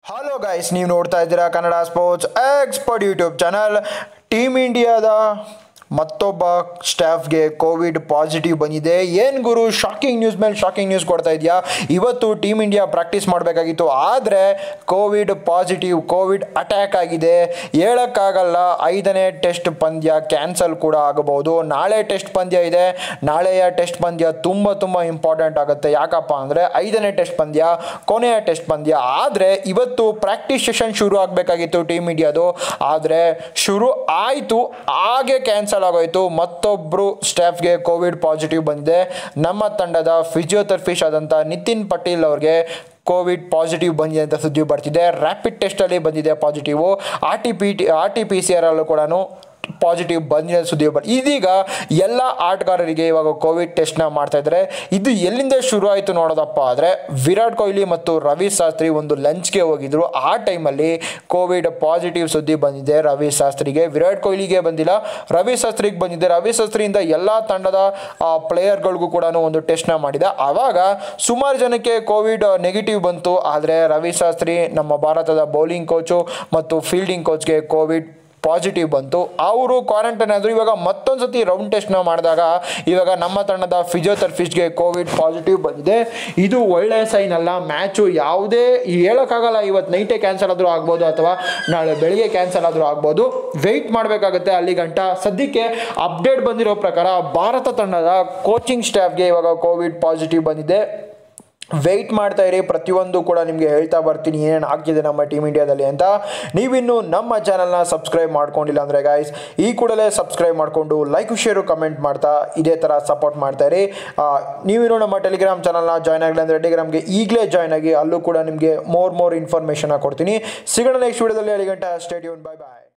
hello guys ನೀವು ನೋಡ್ತಾ ಇದ್ದೀರಾ Kannada sports expert YouTube channel team ಇಂಡಿಯಾದ ಮತ್ತೊಬ್ಬ ಸ್ಟಾಫ್ಗೆ ಕೋವಿಡ್ ಪಾಸಿಟಿವ್ ಬಂದಿದೆ ಏನು ಗುರು ಶಾಕಿಂಗ್ ನ್ಯೂಸ್ ಮೇಲೆ ಶಾಕಿಂಗ್ ನ್ಯೂಸ್ ಕೊಡ್ತಾ ಇದೆಯಾ ಇವತ್ತು ಟೀಮ್ ಇಂಡಿಯಾ ಪ್ರಾಕ್ಟೀಸ್ ಮಾಡಬೇಕಾಗಿತ್ತು ಆದರೆ ಕೋವಿಡ್ ಪಾಸಿಟಿವ್ ಕೋವಿಡ್ ಅಟ್ಯಾಕ್ ಆಗಿದೆ ಹೇಳೋಕ್ಕಾಗಲ್ಲ ಐದನೇ ಟೆಸ್ಟ್ ಪಂದ್ಯ ಕ್ಯಾನ್ಸಲ್ ಕೂಡ ಆಗಬಹುದು ನಾಳೆ ಟೆಸ್ಟ್ ಪಂದ್ಯ ಇದೆ ನಾಳೆಯ ಟೆಸ್ಟ್ ಪಂದ್ಯ ತುಂಬ ತುಂಬ ಇಂಪಾರ್ಟೆಂಟ್ ಆಗುತ್ತೆ ಯಾಕಪ್ಪ ಅಂದರೆ ಐದನೇ ಟೆಸ್ಟ್ ಪಂದ್ಯ ಕೊನೆಯ ಟೆಸ್ಟ್ ಪಂದ್ಯ ಆದರೆ ಇವತ್ತು ಪ್ರಾಕ್ಟೀಸ್ ಸೆಷನ್ ಶುರು ಆಗಬೇಕಾಗಿತ್ತು ಟೀಮ್ ಇಂಡಿಯಾದು ಆದರೆ ಶುರು ಆಯಿತು ಹಾಗೆ ಕ್ಯಾನ್ಸಲ್ ಆಗೋಯ್ತು ಮತ್ತೊಬ್ಬರು ಸ್ಟಾಫ್ಗೆ ಕೋವಿಡ್ ಪಾಸಿಟಿವ್ ಬಂದಿದೆ ನಮ್ಮ ತಂಡದ ಫಿಸಿಯೋಥೆರಪಿಸ್ಟ್ ಆದಂಥ ನಿತಿನ್ ಪಟೇಲ್ ಅವ್ರಿಗೆ ಕೋವಿಡ್ ಪಾಸಿಟಿವ್ ಬಂದಿದೆ ಅಂತ ಸುದ್ದಿ ಬರ್ತಿದೆ ರ್ಯಾಪಿಡ್ ಟೆಸ್ಟಲ್ಲಿ ಬಂದಿದೆ positive R T P T R T P C R ಅಲ್ಲೂ ಕೂಡ ಪಾಸಿಟಿವ್ ಬಂದಿದೆ ಸುದ್ದಿ ಬರ್ ಇದೀಗ ಎಲ್ಲ ಆಟಗಾರರಿಗೆ ಇವಾಗ ಕೋವಿಡ್ ಟೆಸ್ಟ್ನ ಮಾಡ್ತಾ ಇದ್ದಾರೆ ಇದು ಎಲ್ಲಿಂದ ಶುರು ಆಯಿತು ನೋಡೋದಪ್ಪ ಆದರೆ ವಿರಾಟ್ ಕೊಹ್ಲಿ ಮತ್ತು ರವಿ ಶಾಸ್ತ್ರಿ ಒಂದು ಲಂಚ್ಗೆ ಹೋಗಿದ್ರು ಆ ಟೈಮಲ್ಲಿ ಕೋವಿಡ್ ಪಾಸಿಟಿವ್ ಸುದ್ದಿ ಬಂದಿದೆ ರವಿ ಶಾಸ್ತ್ರಿಗೆ ವಿರಾಟ್ ಕೊಹ್ಲಿಗೆ ಬಂದಿಲ್ಲ ರವಿ ಶಾಸ್ತ್ರಿಗೆ ಬಂದಿದೆ ರವಿ ಶಾಸ್ತ್ರಿಯಿಂದ ಎಲ್ಲ ತಂಡದ ಪ್ಲೇಯರ್ಗಳಿಗೂ ಕೂಡ ಒಂದು ಟೆಸ್ಟ್ನ ಮಾಡಿದ ಆವಾಗ ಸುಮಾರು ಜನಕ್ಕೆ ಕೋವಿಡ್ ನೆಗೆಟಿವ್ ಬಂತು ಆದರೆ ರವಿ ಶಾಸ್ತ್ರಿ ನಮ್ಮ ಭಾರತದ ಬೌಲಿಂಗ್ ಕೋಚು ಮತ್ತು ಫೀಲ್ಡಿಂಗ್ ಕೋಚ್ಗೆ ಕೋವಿಡ್ ಪಾಸಿಟಿವ್ ಬಂತು ಅವರು ಕ್ವಾರಂಟೈನ್ ಆದರು ಇವಾಗ ಮತ್ತೊಂದು ಸತಿ ರೌಂಡ್ ಟೆಸ್ಟ್ನ ಮಾಡಿದಾಗ ಇವಾಗ ನಮ್ಮ ತಂಡದ ಫಿಸಿಯೋಥೆರಪಿಸ್ಟ್ಗೆ ಕೋವಿಡ್ ಪಾಸಿಟಿವ್ ಬಂದಿದೆ ಇದು ಒಳ್ಳೆಯ ಸೈನ್ ಅಲ್ಲ ಮ್ಯಾಚು ಯಾವುದೇ ಹೇಳೋಕ್ಕಾಗಲ್ಲ ಇವತ್ತು ನೈಟೇ ಕ್ಯಾನ್ಸಲ್ ಆದರೂ ಆಗ್ಬೋದು ಅಥವಾ ನಾಳೆ ಬೆಳಿಗ್ಗೆ ಕ್ಯಾನ್ಸಲ್ ಆದರೂ ಆಗ್ಬೋದು ವೆಯ್ಟ್ ಮಾಡಬೇಕಾಗುತ್ತೆ ಅಲ್ಲಿ ಗಂಟ ಸದ್ಯಕ್ಕೆ ಅಪ್ಡೇಟ್ ಬಂದಿರೋ ಪ್ರಕಾರ ಭಾರತ ತಂಡದ ಕೋಚಿಂಗ್ ಸ್ಟಾಫ್ಗೆ ಇವಾಗ ಕೋವಿಡ್ ಪಾಸಿಟಿವ್ ಬಂದಿದೆ ವೆಯ್ಟ್ ಮಾಡ್ತಾ ಇರಿ ಪ್ರತಿಯೊಂದು ಕೂಡ ನಿಮಗೆ ಹೇಳ್ತಾ ಬರ್ತೀನಿ ಏನೇನು ಆಗ್ತಿದೆ ನಮ್ಮ ಟೀಮ್ ಇಂಡಿಯಾದಲ್ಲಿ ಅಂತ ನೀವಿನ್ನು ನಮ್ಮ ಚಾನಲ್ನ ಸಬ್ಸ್ಕ್ರೈಬ್ ಮಾಡ್ಕೊಂಡಿಲ್ಲ ಅಂದರೆ ಗಾಯ್ಸ್ ಈ ಕೂಡಲೇ ಸಬ್ಸ್ಕ್ರೈಬ್ ಮಾಡಿಕೊಂಡು ಲೈಕ್ ಶೇರು ಕಮೆಂಟ್ ಮಾಡ್ತಾ ಇದೇ ಥರ ಸಪೋರ್ಟ್ ಮಾಡ್ತಾ ಇರಿ ಆ, ನೀವಿನ್ನು ನಮ್ಮ ಟೆಲಿಗ್ರಾಮ್ ಚಾನಲ್ನ ಜಾಯ್ನ್ ಆಗಿಲ್ಲ ಅಂದರೆ ಟೆಲಿಗ್ರಾಮ್ಗೆ ಈಗಲೇ ಜಾಯ್ನ್ ಆಗಿ ಅಲ್ಲೂ ಕೂಡ ನಿಮಗೆ ಮೋರ್ ಮೋರ್ ಇನ್ಫಾರ್ಮೇಷನ್ ಕೊಡ್ತೀನಿ ಸಿಗೋಣ ನೆಕ್ಸ್ಟ್ ವಿಡಿಯೋದಲ್ಲಿ ಅಲ್ಲಿ ಗಂಟೆ ಸ್ಟೇಡಿಯಂ ಬೈ ಬಾಯ್